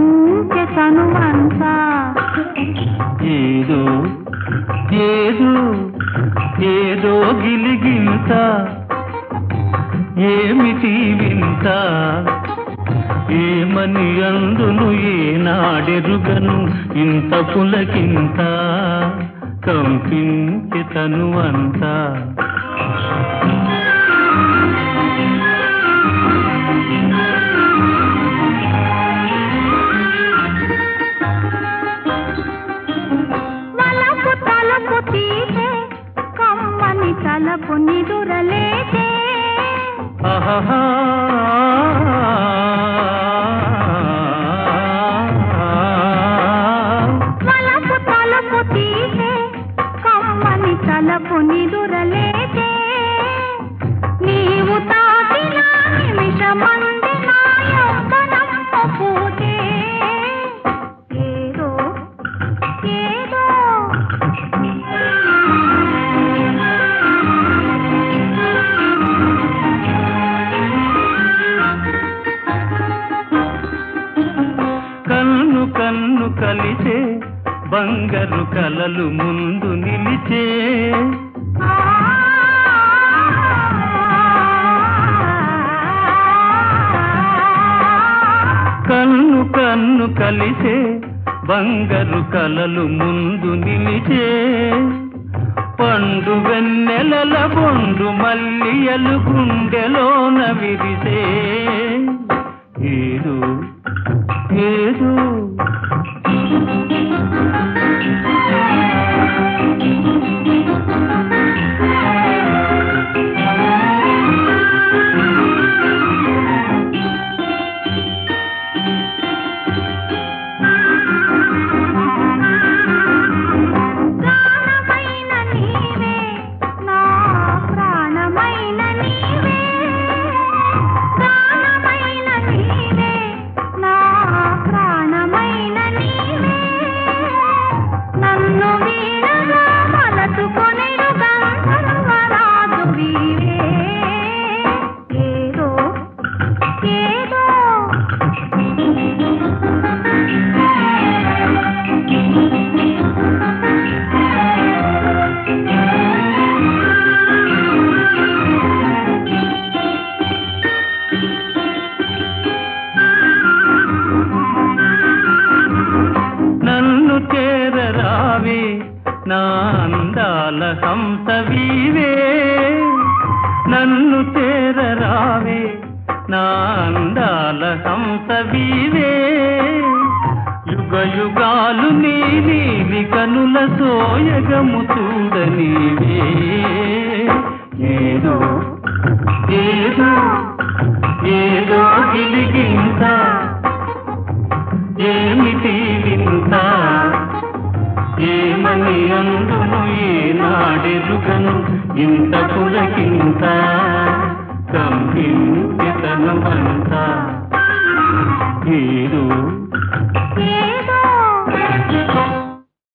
కంపించే తనువంతా ఏదో ఏదో ఏదో గిలిగింత ఏమిటి వింత ఏమని అందును ఏనాడెరుగను ఇంత పులకింత కంపించి తనువంతా వలపు తలుపు తీసే కమ్మని తలపు నిదురలేదే ఆహాహా. వలపు తలుపు తీసే కమ్మని తలపు నిదురలేదే నీవు తాకిన నిమిషమంది నా యవ్వనం పూతే ఏదో ఏదో కన్ను కన్ను కలిసే బంగారు కలలు ముందు నిలిచే కన్ను కన్ను కలిసే బంగారు కలలు ముందు నిలిచే పండు వెన్నెలల బొండు మల్లియలు గుండెలోన విరిసే ఏదో ఏదో ప్రాణమైన నీవే నా ప్రాణమైన నీవే ప్రాణమైన నీవే నా ప్రాణమైన నీవే నన్ను వీడగా మలచుకొనిడు గంధర్వరాజు వీవే ఏదో ఏదో నన్ను చేరరావే నా అందాల హంసవీవే నన్ను చేరరావే నా అందాల హంసవీవే యుగ యుగాలు నీ నీలి కనుల సోయగము చూడనీవే ఏదో ఏదో ఏదో గిలిగింత ఏమిటి వింత ఏమని అందును ఏనాడెరుగను ఇంత పులకింత కంపించతను అంత ఏదో ఏదో